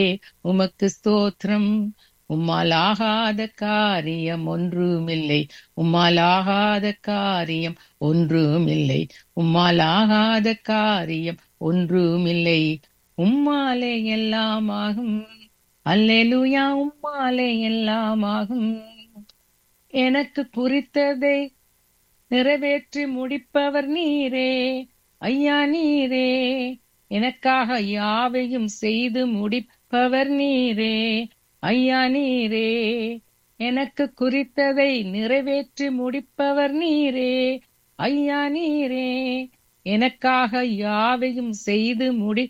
உமக்கு ஸ்தோத்திரம் உம்மால் ஆகாத காரியம் ஒன்றுமில்லை உம்மால் ஆகாத காரியம் ஒன்றுமில்லை உம்மால் ஆகாத காரியம் ஒன்றுமில்லை உம்மாலே எல்லாம் ஆகும் அல்லேலூயா உம்மாலே எல்லாம் ஆகும் எனக்கு குறித்ததை நிறைவேற்றி முடிப்பவர் நீரே ஐயா நீரே எனக்காக யாவையும் செய்து முடிப்பவர் நீரே ஐயா நீரே எனக்கு குறித்ததை நிறைவேற்றி முடிப்பவர் நீரே ஐயா நீரே எனக்காக யாவையும் செய்து முடி